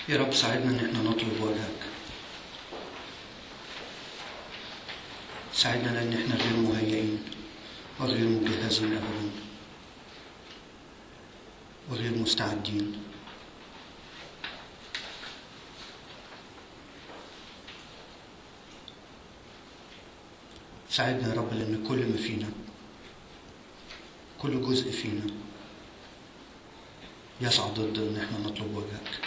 يا رب ساعدنا ان احنا نطلب وجهك ساعدنا لان احنا غير مهيئين وغير مجهزين ابدا وغير مستعدين ساعدنا يا رب لان كل ما فينا كل جزء فينا يسعى ضد ان احنا نطلب وجهك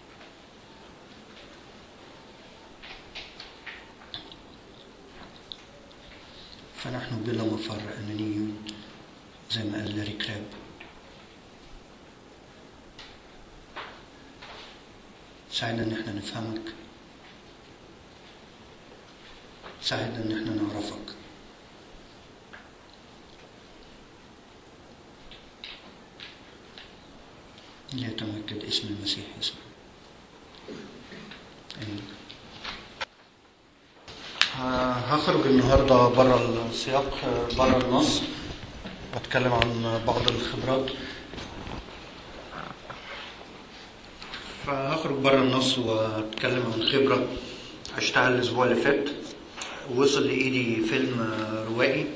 فنحن بلا مفر أنانيون زي ما قال لاري كراب ساعدنا ان احنا نفهمك ساعدنا ان احنا نعرفك ليتمجد اسم المسيح اسمه امين هخرج النهارده بره السياق بره النص واتكلم عن بعض الخبرات فهخرج بره النص واتكلم عن خبره عشتها الاسبوع اللي فات وصل لايدي فيلم روائي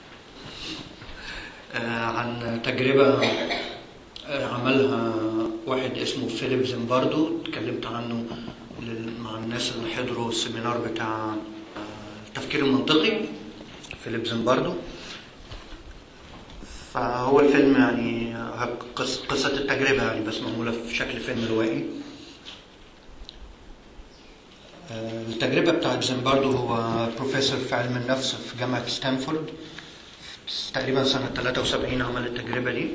عن تجربه عملها واحد اسمه فيليب زمباردو اتكلمت عنه مع الناس اللي حضروا السيمينار بتاع التفكير المنطقي فيليب زمباردو فهو الفيلم يعني قصة التجربة يعني بس معمولة في شكل فيلم روائي التجربة بتاعت زمباردو هو بروفيسور في علم النفس في جامعة ستانفورد تقريبا سنة 73 عمل التجربة دي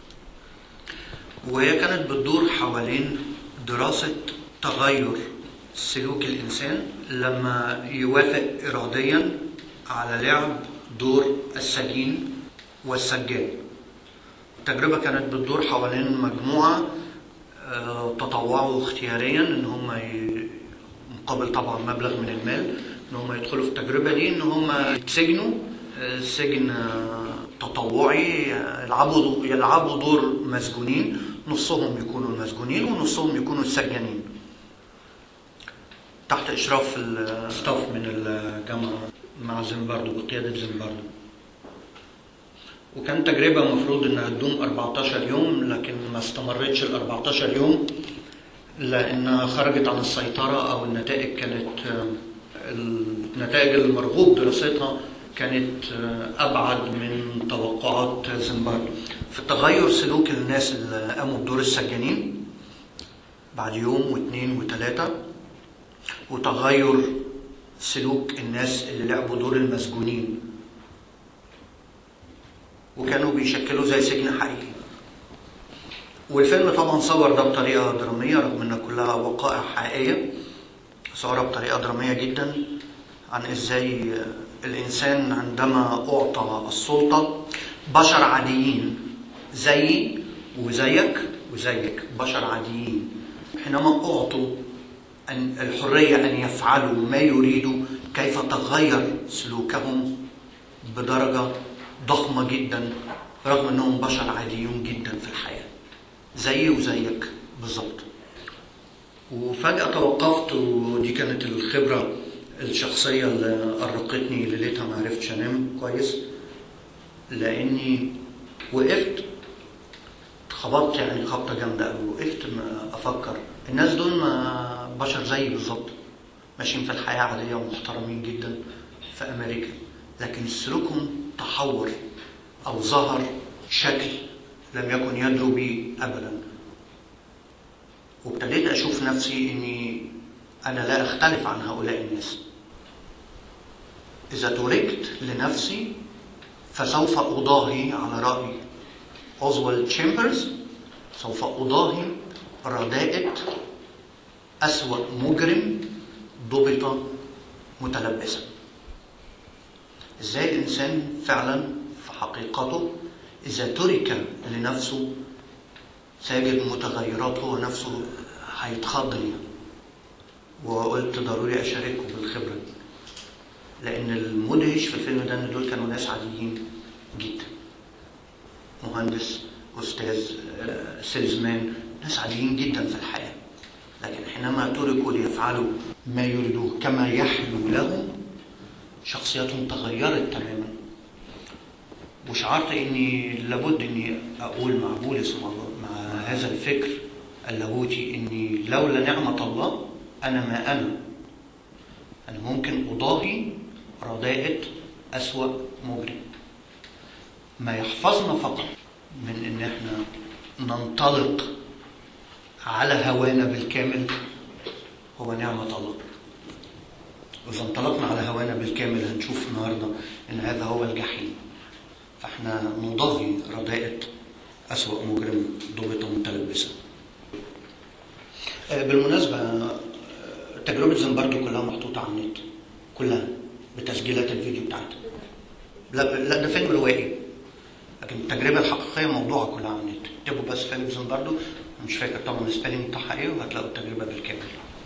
وهي كانت بتدور حوالين دراسة تغير سلوك الإنسان لما يوافق إراديا على لعب دور السجين والسجان التجربة كانت بتدور حوالين مجموعة تطوعوا اختياريا ان هم مقابل طبعا مبلغ من المال ان هم يدخلوا في التجربة دي ان هم يتسجنوا سجن تطوعي يلعبوا يلعبوا دور مسجونين نصهم يكونوا المسجونين ونصهم يكونوا السجانين تحت اشراف الستاف من الجامعه مع زمباردو بقياده زمباردو وكان تجربه المفروض انها تدوم 14 يوم لكن ما استمرتش ال 14 يوم لانها خرجت عن السيطره او النتائج كانت النتائج المرغوب دراستها كانت ابعد من توقعات زمباردو في تغير سلوك الناس اللي قاموا بدور السجانين بعد يوم واثنين وثلاثه وتغير سلوك الناس اللي لعبوا دور المسجونين وكانوا بيشكلوا زي سجن حقيقي والفيلم طبعا صور ده بطريقه دراميه رغم انها كلها وقائع حقيقيه صورها بطريقه دراميه جدا عن ازاي الانسان عندما اعطى السلطه بشر عاديين زيي وزيك وزيك بشر عاديين حينما اعطوا أن الحرية أن يفعلوا ما يريدوا كيف تغير سلوكهم بدرجة ضخمة جدا رغم أنهم بشر عاديون جدا في الحياة زيي وزيك بالظبط وفجأة توقفت ودي كانت الخبرة الشخصية اللي أرقتني ليلتها ما عرفتش أنام كويس لأني وقفت خبطت يعني خبطة جامدة أوي وقفت ما أفكر الناس دول ما بشر زيي بالظبط ماشيين في الحياة عادية ومحترمين جدا في أمريكا لكن سلوكهم تحور أو ظهر شكل لم يكن يدروا به أبدا وابتديت أشوف نفسي إني أنا لا أختلف عن هؤلاء الناس إذا تركت لنفسي فسوف أضاهي على رأي أوزوالد تشامبرز سوف أضاهي رداءة أسوأ مجرم ضبط متلبسا ازاي الانسان فعلا في حقيقته اذا ترك لنفسه سيجد متغيرات هو نفسه هيتخض ليها وقلت ضروري اشارككم بالخبره دي لان المدهش في الفيلم ده ان دول كانوا ناس عاديين جدا مهندس استاذ سيلزمان ناس عاديين جدا في الحياه لكن حينما تركوا ليفعلوا ما يريدوه كما يحلو لهم شخصيتهم تغيرت تماما وشعرت اني لابد اني اقول مع بولس مع هذا الفكر اللاهوتي اني لولا نعمه الله انا ما انا انا ممكن اضاهي رداءة اسوا مجرم ما يحفظنا فقط من ان احنا ننطلق على هوانا بالكامل هو نعمة الله وإذا انطلقنا على هوانا بالكامل هنشوف النهاردة إن هذا هو الجحيم فإحنا نضاهي رداءة أسوأ مجرم ضبط متلبسا بالمناسبة تجربة زنبرجي كلها محطوطة على النت كلها بتسجيلات الفيديو بتاعتها لا لا ده فيلم روائي لكن التجربة الحقيقية موضوعها كلها على النت اكتبوا بس فيلم زنبردو مش فاكر طبعا السبيلنج بتاعها ايه وهتلاقوا التجربة بالكامل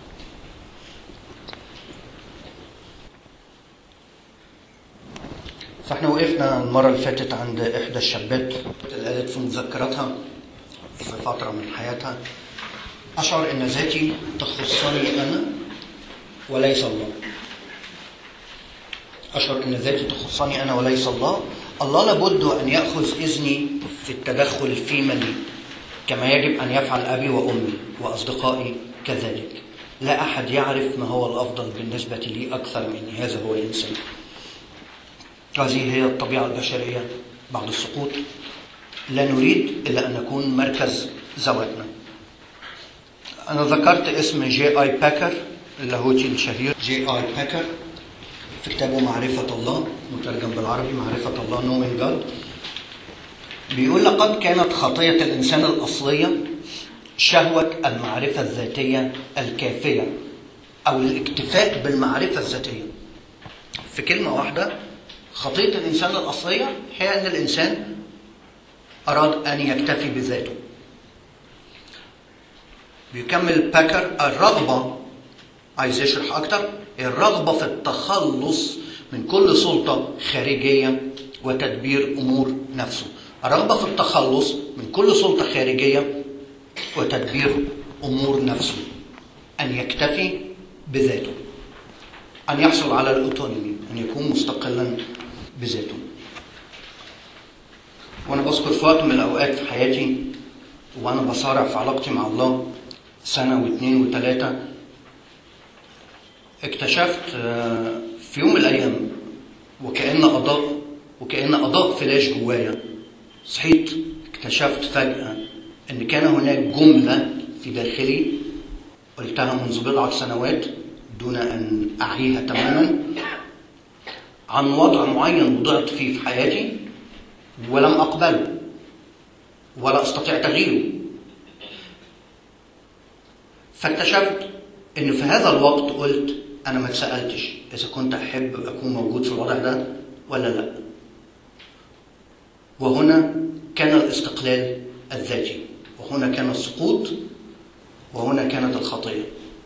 فاحنا وقفنا المرة اللي فاتت عند إحدى الشابات اللي قالت في مذكراتها في فترة من حياتها أشعر أن ذاتي تخصني أنا وليس الله أشعر أن ذاتي تخصني أنا وليس الله الله لابد أن يأخذ إذني في التدخل في مني كما يجب أن يفعل أبي وأمي وأصدقائي كذلك لا أحد يعرف ما هو الأفضل بالنسبة لي أكثر مني هذا هو الإنسان هذه هي الطبيعة البشرية بعد السقوط لا نريد إلا أن نكون مركز ذواتنا أنا ذكرت اسم جي آي باكر اللاهوتي الشهير جي آي باكر في كتابه معرفة الله مترجم بالعربي معرفة الله نومين جاد بيقول لقد كانت خطية الإنسان الأصلية شهوة المعرفة الذاتية الكافية أو الاكتفاء بالمعرفة الذاتية في كلمة واحدة خطية الإنسان الأصلية هي أن الإنسان أراد أن يكتفي بذاته بيكمل باكر الرغبة عايز يشرح أكتر الرغبة في التخلص من كل سلطة خارجية وتدبير أمور نفسه الرغبة في التخلص من كل سلطة خارجية وتدبير أمور نفسه أن يكتفي بذاته أن يحصل على الأوتونومي أن يكون مستقلا بذاته وأنا بذكر في وقت من الأوقات في حياتي وأنا بصارع في علاقتي مع الله سنة واثنين وثلاثة اكتشفت في يوم من الأيام وكأن أضاء وكأن أضاء فلاش جوايا صحيت اكتشفت فجأة أن كان هناك جملة في داخلي قلتها منذ بضعة سنوات دون أن أعيها تماما عن وضع معين وضعت فيه في حياتي ولم أقبله ولا أستطيع تغييره فاكتشفت أن في هذا الوقت قلت أنا ما اتسألتش إذا كنت أحب أكون موجود في الوضع ده ولا لا وهنا كان الاستقلال الذاتي وهنا كان السقوط وهنا كانت الخطيه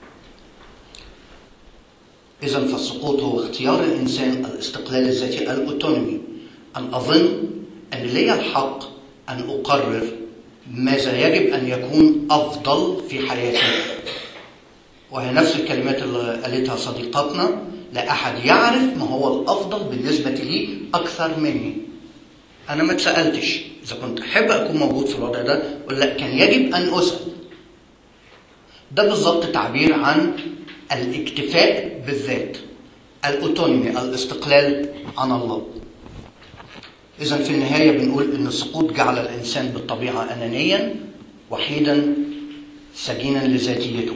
إذا فالسقوط هو اختيار الإنسان الاستقلال الذاتي الأوتونومي أن أظن أن لي الحق أن أقرر ماذا يجب أن يكون أفضل في حياتي وهي نفس الكلمات اللي قالتها صديقتنا لا أحد يعرف ما هو الأفضل بالنسبة لي أكثر مني أنا ما اتسألتش إذا كنت أحب أكون موجود في الوضع ده ولا كان يجب أن أسأل ده بالظبط تعبير عن الاكتفاء بالذات الأوتونومي الاستقلال عن الله إذا في النهاية بنقول أن السقوط جعل الإنسان بالطبيعة أنانيا وحيدا سجينا لذاتيته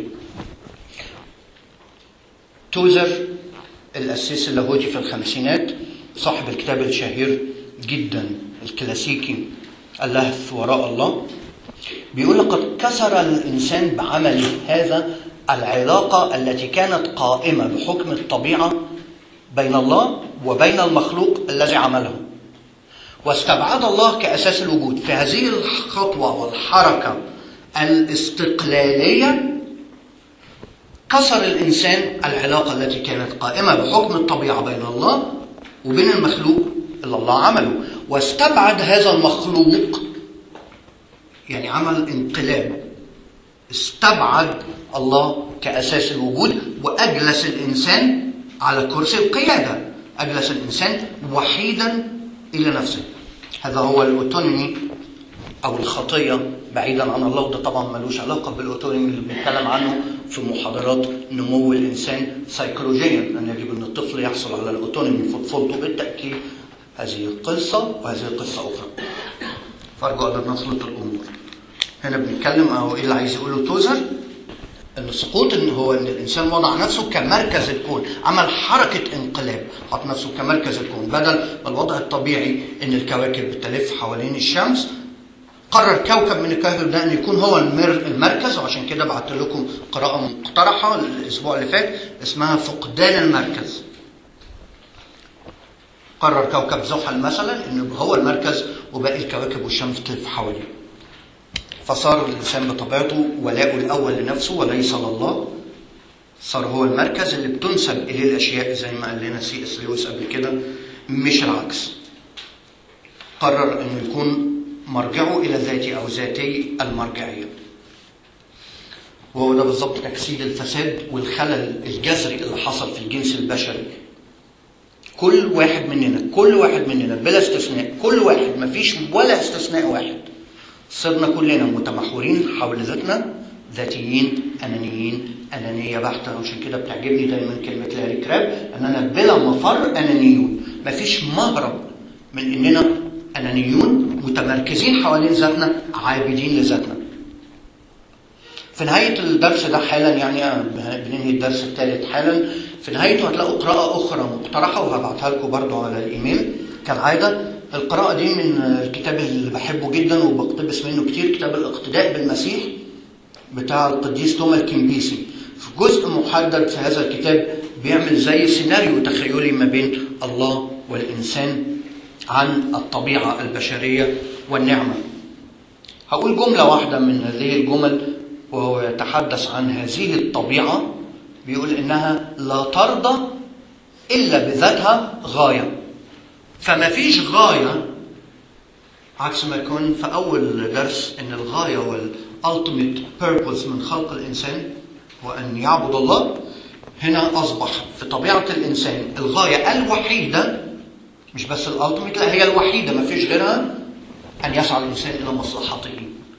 توزر الأسيس اللاهوتي في الخمسينات صاحب الكتاب الشهير جدا الكلاسيكي اللهث وراء الله بيقول لقد كسر الإنسان بعمله هذا العلاقة التي كانت قائمة بحكم الطبيعة بين الله وبين المخلوق الذي عمله واستبعد الله كأساس الوجود في هذه الخطوة والحركة الاستقلالية كسر الإنسان العلاقة التي كانت قائمة بحكم الطبيعة بين الله وبين المخلوق اللي الله عمله واستبعد هذا المخلوق يعني عمل انقلاب استبعد الله كأساس الوجود وأجلس الإنسان على كرسي القيادة أجلس الإنسان وحيدا إلى نفسه هذا هو الأوتونومي أو الخطية بعيدا عن الله وده طبعا ملوش علاقة بالأوتونومي اللي بنتكلم عنه في محاضرات نمو الإنسان سيكولوجيا أن يجب أن الطفل يحصل على الأوتونومي في طفولته بالتأكيد هذه قصة وهذه قصة أخرى فأرجو أن نخلط الأمور هنا بنتكلم أو إيه اللي عايز يقوله توزر ان السقوط ان هو ان الانسان وضع نفسه كمركز الكون عمل حركه انقلاب حط نفسه كمركز الكون بدل ما الوضع الطبيعي ان الكواكب تلف حوالين الشمس قرر كوكب من الكواكب ده ان يكون هو المر المركز وعشان كده بعت لكم قراءه مقترحه الاسبوع اللي فات اسمها فقدان المركز قرر كوكب زحل مثلا انه هو المركز وباقي الكواكب والشمس تلف حواليه فصار الإنسان بطبيعته ولاؤه الأول لنفسه وليس لله صار هو المركز اللي بتنسب إليه الأشياء زي ما قال لنا سي اس لويس قبل كده مش العكس قرر أنه يكون مرجعه إلى ذاتي أو ذاتي المرجعية وهو ده بالظبط تجسيد الفساد والخلل الجذري اللي حصل في الجنس البشري كل واحد مننا كل واحد مننا بلا استثناء كل واحد مفيش ولا استثناء واحد صرنا كلنا متمحورين حول ذاتنا ذاتيين انانيين انانيه بحته عشان كده بتعجبني دايما كلمه لاري كراب اننا بلا مفر انانيون مفيش مهرب من اننا انانيون متمركزين حوالين ذاتنا عابدين لذاتنا في نهاية الدرس ده حالا يعني بننهي الدرس الثالث حالا في نهايته هتلاقوا قراءة أخرى مقترحة وهبعتها لكم برضو على الإيميل كالعادة القراءة دي من الكتاب اللي بحبه جدا وبقتبس منه كتير كتاب الاقتداء بالمسيح بتاع القديس توما الكمبيسي في جزء محدد في هذا الكتاب بيعمل زي سيناريو تخيلي ما بين الله والإنسان عن الطبيعة البشرية والنعمة هقول جملة واحدة من هذه الجمل وهو يتحدث عن هذه الطبيعة بيقول إنها لا ترضى إلا بذاتها غاية فما فيش غاية عكس ما يكون في أول درس إن الغاية والالتيميت بيربوز من خلق الإنسان هو أن يعبد الله هنا أصبح في طبيعة الإنسان الغاية الوحيدة مش بس الالتيميت لا هي الوحيدة ما فيش غيرها أن يسعى الإنسان إلى مصلحته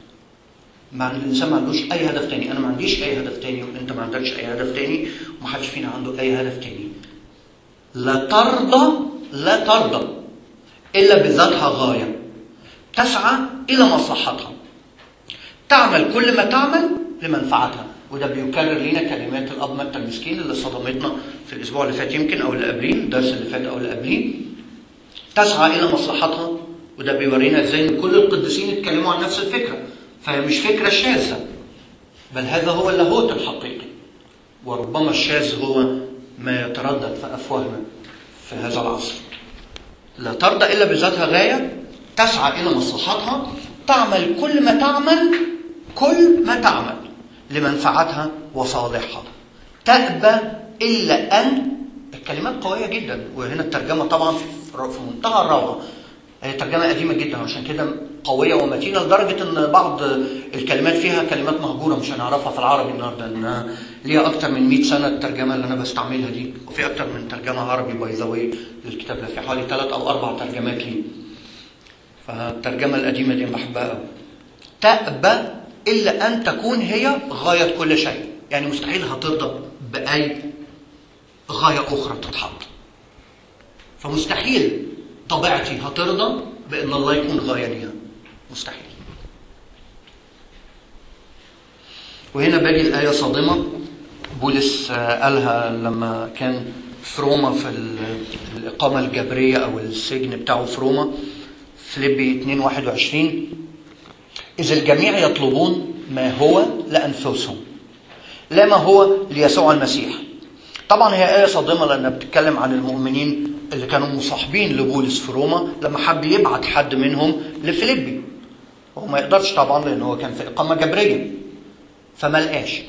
مع ان الانسان ما عندوش اي هدف تاني انا ما عنديش اي هدف تاني وانت ما عندكش اي هدف تاني ومحدش فينا عنده اي هدف تاني لا ترضى لا ترضى الا بذاتها غايه تسعى الى مصلحتها تعمل كل ما تعمل لمنفعتها وده بيكرر لنا كلمات الاب متى المسكين اللي صدمتنا في الاسبوع اللي فات يمكن او اللي قبليه الدرس اللي فات او اللي قبليه تسعى الى مصلحتها وده بيورينا ازاي ان كل القديسين اتكلموا عن نفس الفكره فهي مش فكرة شاذة بل هذا هو اللاهوت الحقيقي وربما الشاذ هو ما يتردد في أفواهنا في هذا العصر لا ترضى إلا بذاتها غاية تسعى إلى مصلحتها تعمل كل ما تعمل كل ما تعمل لمنفعتها وصالحها تأبى إلا أن الكلمات قوية جدا وهنا الترجمة طبعا في منتهى الروعة هي ترجمة قديمة جدا عشان كده قوية ومتينة لدرجة إن بعض الكلمات فيها كلمات مهجورة مش هنعرفها في العربي النهارده إن ليها أكتر من 100 سنة الترجمة اللي أنا بستعملها دي وفي أكتر من ترجمة عربي باي ذا واي للكتاب ده في حوالي ثلاث أو أربع ترجمات ليه فالترجمة القديمة دي بحبها قوي تأبى إلا أن تكون هي غاية كل شيء يعني مستحيل هترضى بأي غاية أخرى تتحط فمستحيل طبيعتي هترضى بأن الله يكون غاية ليها مستحيل وهنا باجي الآية صادمة بولس قالها لما كان في روما في الإقامة الجبرية أو السجن بتاعه في روما فيليبي 2 21 إذ الجميع يطلبون ما هو لأنفسهم لا ما هو ليسوع المسيح طبعا هي آية صادمة لأنها بتتكلم عن المؤمنين اللي كانوا مصاحبين لبولس في روما لما حب يبعت حد منهم لفيليبي وهو ما يقدرش طبعا لأن هو كان في إقامة جبرية فما لقاش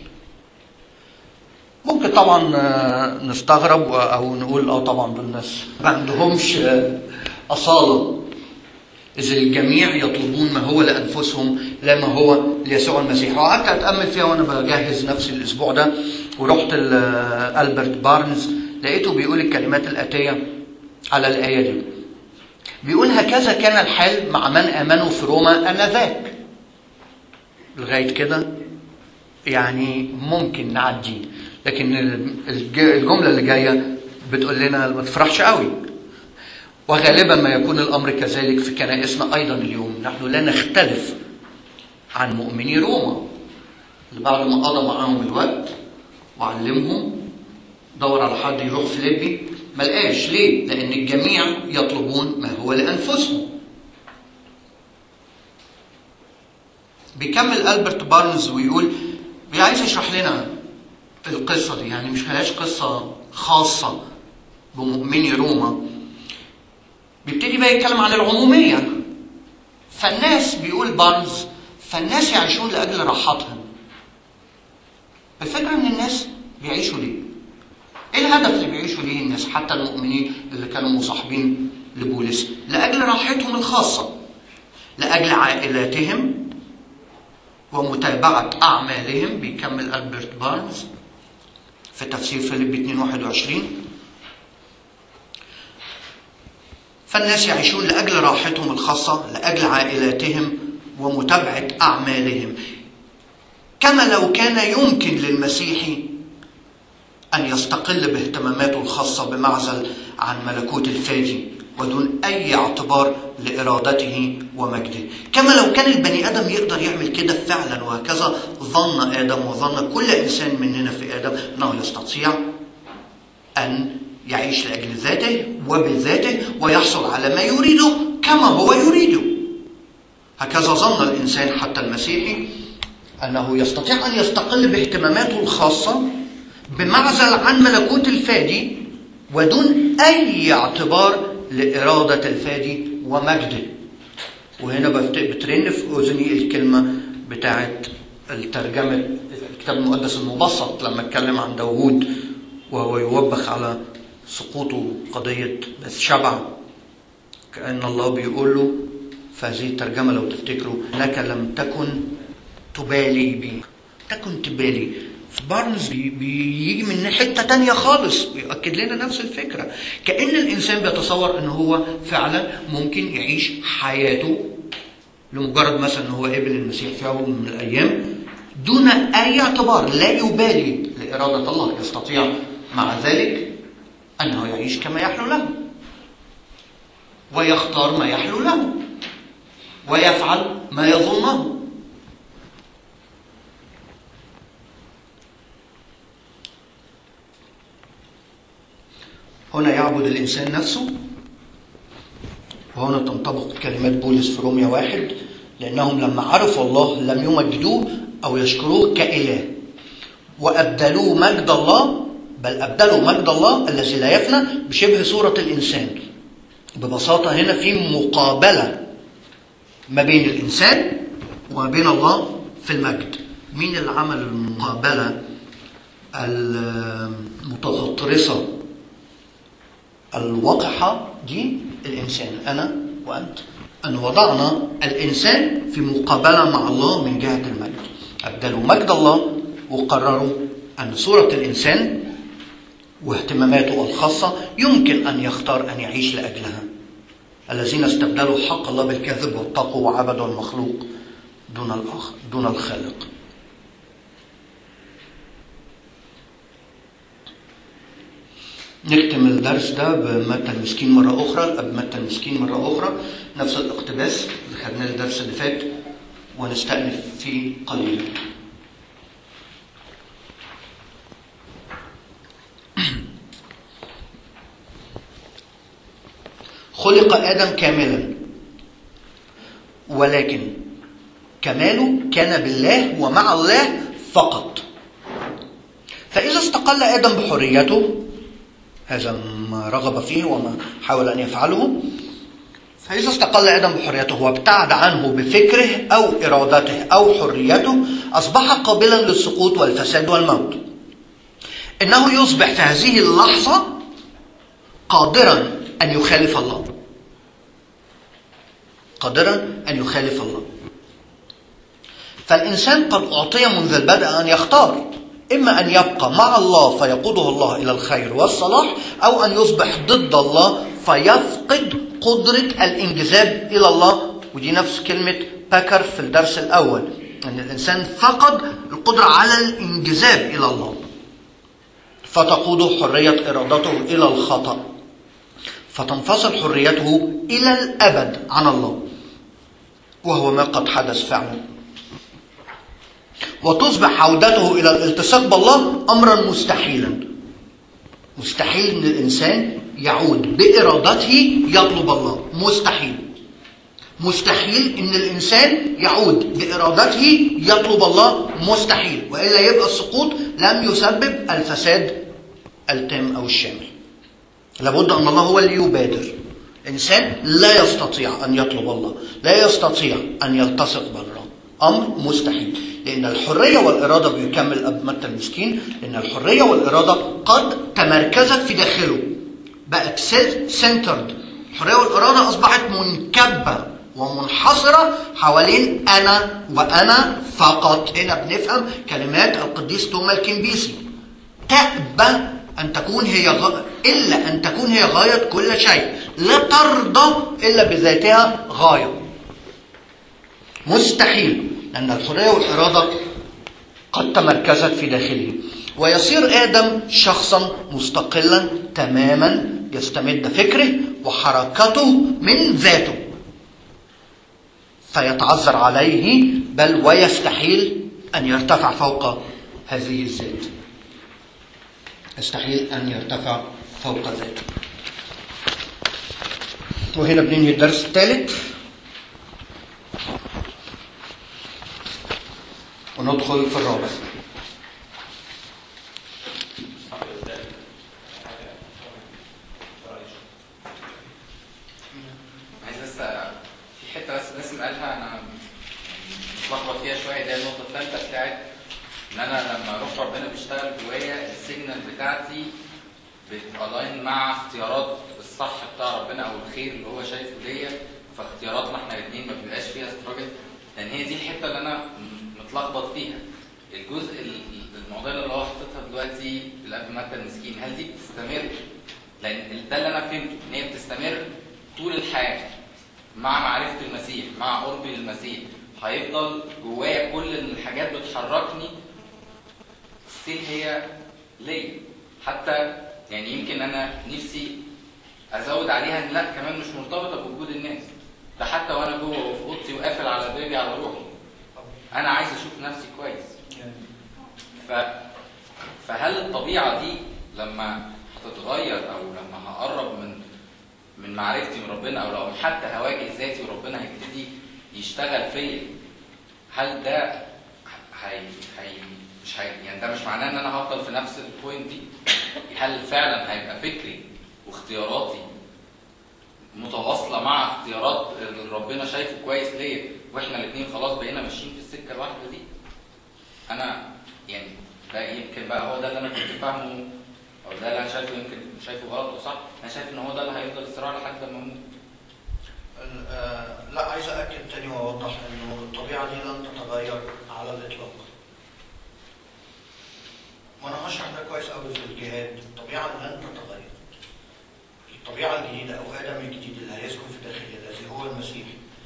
ممكن طبعا نستغرب او نقول اه طبعا دول ناس ما عندهمش اصاله إذ الجميع يطلبون ما هو لأنفسهم لا ما هو ليسوع المسيح وقعدت أتأمل فيها وأنا بجهز نفسي الأسبوع ده ورحت ألبرت بارنز لقيته بيقول الكلمات الآتية على الآية دي بيقول هكذا كان الحال مع من آمنوا في روما آنذاك لغاية كده يعني ممكن نعدي لكن الجملة اللي جاية بتقول لنا ما تفرحش قوي وغالبا ما يكون الامر كذلك في كنائسنا ايضا اليوم نحن لا نختلف عن مؤمني روما اللي بعد ما قضى معاهم الوقت وعلمهم دور على حد يروح فيليبي ما لقاش ليه؟ لان الجميع يطلبون ما هو لانفسهم بيكمل البرت بارنز ويقول عايز يشرح لنا القصه دي يعني مش هلاش قصه خاصه بمؤمني روما بيبتدي بقى يتكلم عن العمومية فالناس بيقول بارنز فالناس يعيشون لأجل راحتهم الفكرة إن الناس بيعيشوا ليه؟ إيه الهدف اللي بيعيشوا ليه الناس حتى المؤمنين اللي كانوا مصاحبين لبولس؟ لأجل راحتهم الخاصة لأجل عائلاتهم ومتابعة أعمالهم بيكمل ألبرت بارنز في تفسير فيليب 2 21 فالناس يعيشون لاجل راحتهم الخاصه لاجل عائلاتهم ومتابعه اعمالهم كما لو كان يمكن للمسيحي ان يستقل باهتماماته الخاصه بمعزل عن ملكوت الفادي ودون اي اعتبار لارادته ومجده كما لو كان البني ادم يقدر يعمل كده فعلا وهكذا ظن ادم وظن كل انسان مننا في ادم انه يستطيع ان يعيش لاجل ذاته وبذاته ويحصل على ما يريده كما هو يريده هكذا ظن الانسان حتى المسيحي انه يستطيع ان يستقل باهتماماته الخاصه بمعزل عن ملكوت الفادي ودون اي اعتبار لاراده الفادي ومجده وهنا بترن في اذني الكلمه بتاعت الترجمه الكتاب المقدس المبسط لما اتكلم عن داوود وهو يوبخ على سقوطه قضية بس شبع كأن الله بيقول له في هذه الترجمة لو تفتكروا إنك لم تكن تبالي بي تكن تبالي في بارنز بي بيجي من حتة تانية خالص بيؤكد لنا نفس الفكرة كأن الإنسان بيتصور إن هو فعلا ممكن يعيش حياته لمجرد مثلا إن هو قبل المسيح في يوم من الأيام دون أي اعتبار لا يبالي لإرادة الله يستطيع مع ذلك أنه يعيش كما يحلو له ويختار ما يحلو له ويفعل ما يظنه هنا يعبد الإنسان نفسه وهنا تنطبق كلمات بولس في روميا واحد لأنهم لما عرفوا الله لم يمجدوه أو يشكروه كإله وأبدلوه مجد الله بل أبدلوا مجد الله الذي لا يفنى بشبه صورة الإنسان ببساطة هنا في مقابلة ما بين الإنسان وما بين الله في المجد مين اللي عمل المقابلة المتغطرسة الوقحة دي الإنسان أنا وأنت أن وضعنا الإنسان في مقابلة مع الله من جهة المجد أبدلوا مجد الله وقرروا أن صورة الإنسان واهتماماته الخاصة يمكن أن يختار أن يعيش لأجلها الذين استبدلوا حق الله بالكذب واتقوا وعبدوا المخلوق دون الأخ دون الخالق نختم الدرس ده بمتى المسكين مرة أخرى الأب متى المسكين مرة أخرى نفس الاقتباس اللي خدناه الدرس اللي فات ونستأنف فيه قليلا خلق آدم كاملا ولكن كماله كان بالله ومع الله فقط فإذا استقل آدم بحريته هذا ما رغب فيه وما حاول أن يفعله فإذا استقل آدم بحريته وابتعد عنه بفكره أو إرادته أو حريته أصبح قابلا للسقوط والفساد والموت إنه يصبح في هذه اللحظة قادرا أن يخالف الله قادرا أن يخالف الله فالإنسان قد أعطي منذ البدء أن يختار إما أن يبقى مع الله فيقوده الله إلى الخير والصلاح أو أن يصبح ضد الله فيفقد قدرة الانجذاب إلى الله ودي نفس كلمة باكر في الدرس الأول أن الإنسان فقد القدرة على الانجذاب إلى الله فتقوده حرية إرادته إلى الخطأ فتنفصل حريته إلى الأبد عن الله وهو ما قد حدث فعلا وتصبح عودته إلى الالتصاق بالله أمرا مستحيلا مستحيل أن الإنسان يعود بإرادته يطلب الله مستحيل مستحيل ان الانسان يعود بارادته يطلب الله مستحيل والا يبقى السقوط لم يسبب الفساد التام او الشامل لابد ان الله هو اللي يبادر انسان لا يستطيع ان يطلب الله لا يستطيع ان يلتصق بالله امر مستحيل لان الحريه والاراده بيكمل اب متى المسكين لان الحريه والاراده قد تمركزت في داخله بقت سيلف سنترد الحريه والاراده اصبحت منكبه ومنحصرة حوالين أنا وأنا فقط هنا بنفهم كلمات القديس توما الكنبيسي تأبى أن تكون هي غ... إلا أن تكون هي غاية كل شيء لا ترضى إلا بذاتها غاية مستحيل لأن الحرية والإرادة قد تمركزت في داخله ويصير آدم شخصا مستقلا تماما يستمد فكره وحركته من ذاته فيتعذر عليه بل ويستحيل أن يرتفع فوق هذه الذات يستحيل أن يرتفع فوق ذاته وهنا بننهي الدرس الثالث وندخل في الرابع عايز بس في حته بس باسم قالها انا متلخبط فيها شويه ده النقطه الثالثه بتاعت ان انا لما روح ربنا بيشتغل جوايا السيجنال بتاعتي بتالاين مع اختيارات الصح بتاع ربنا او الخير اللي هو شايفه ليا فاختياراتنا احنا الاثنين ما بيبقاش فيها استراجل لان هي دي الحته اللي انا متلخبط فيها الجزء ال- المعضله اللي هو حاططها دلوقتي في الاب مادة المسكين هل دي بتستمر؟ لان ده اللي انا فهمته ان هي بتستمر طول الحياه مع معرفه المسيح مع قربي للمسيح هيفضل جوايا كل الحاجات بتحركني ستيل هي ليا حتى يعني يمكن انا نفسي ازود عليها ان لا كمان مش مرتبطه بوجود الناس ده حتى وانا جوه وفي اوضتي وقافل على بابي على روحي انا عايز اشوف نفسي كويس ف... فهل الطبيعه دي لما هتتغير او لما هقرب من من معرفتي من ربنا او لو حتى هواجه ذاتي وربنا هيبتدي يشتغل فيا هل ده هي هي مش هي يعني ده مش معناه ان انا هفضل في نفس البوينت دي هل فعلا هيبقى فكري واختياراتي متواصله مع اختيارات اللي ربنا شايفه كويس ليا واحنا الاثنين خلاص بقينا ماشيين في السكه الواحده دي انا يعني ده يمكن بقى هو ده اللي انا كنت فاهمه او ده اللي انا شايفه يمكن شايفه غلط وصح انا شايف ان هو ده اللي هيفضل الصراع لحد ما اموت ال- آه، لا عايز أأكد تاني وأوضح إنه الطبيعة دي لن تتغير على الإطلاق. وأنا هشرح ده كويس أوي في الجهاد، الطبيعة لن تتغير. الطبيعة الجديدة أو آدم الجديد اللي هيسكن في داخلي الذي هو المسيح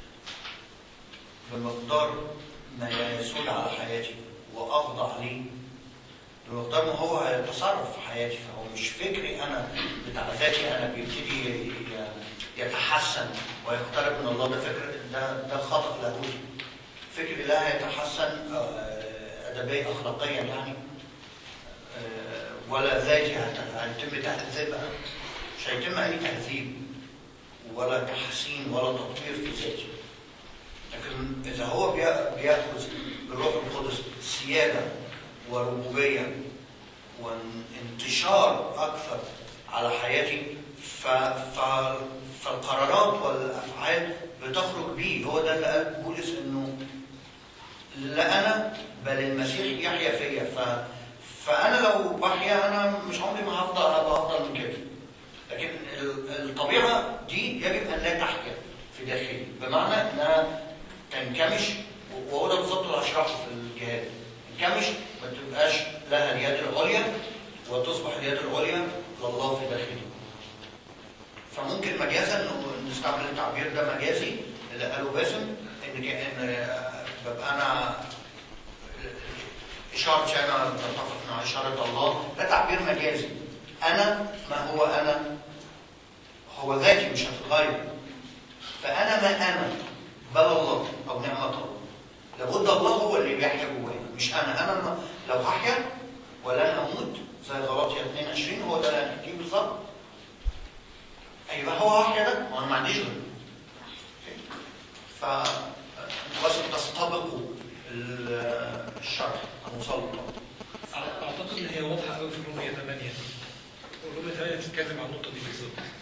بمقدار ما يسود على حياتي وأخضع ليه بمقدار ما هو هيتصرف في حياتي فهو مش فكري أنا بتاع ذاتي أنا بيبتدي ي- يتحسن ويقترب من الله ده فكر ده ده خطأ لاهوتي فكري لا يتحسن آه، أدبيا أخلاقيا يعني آه، ولا ذاتي هت- هيتم تهذيبها مش هيتم أي تهذيب ولا تحسين ولا تطوير في ذاتي لكن إذا هو بي- بيأخذ بالروح القدس سيادة وربوبية وانتشار أكثر على حياتي ف... ف... فالقرارات والأفعال بتخرج بيه هو ده اللي قال بولس إنه لا أنا بل المسيح يحيا فيا ف... فأنا لو بحيا أنا مش عمري ما هفضل أبقى أفضل من كده لكن ال- الطبيعة دي يجب أن لا تحكم في داخلي بمعنى ان انا تنكمش وهو ده بالظبط اللي هشرحه في الجهاد انكمش ما تبقاش لها اليد العليا وتصبح اليد العليا لله في داخله فممكن مجازا إنه نستعمل التعبير ده مجازي اللي قاله باسم ان ان ببقى انا اشاره انا بتتفق مع اشاره الله ده تعبير مجازي انا ما هو انا هو ذاتي مش هتتغير فانا ما انا بل الله او نعمه الله لابد الله هو اللي بيحيا جوايا مش انا انا ما لو هحيا ولن اموت زي غلاطيا 22 هو ده دي بالظبط ايوه هو هحيا ده وانا ما عنديش غيره ف بس تستبقوا ال- الشرح هنوصل له اعتقد ان هي واضحه قوي في رومية 8 رومية 8 بتتكلم عن النقطه دي بالظبط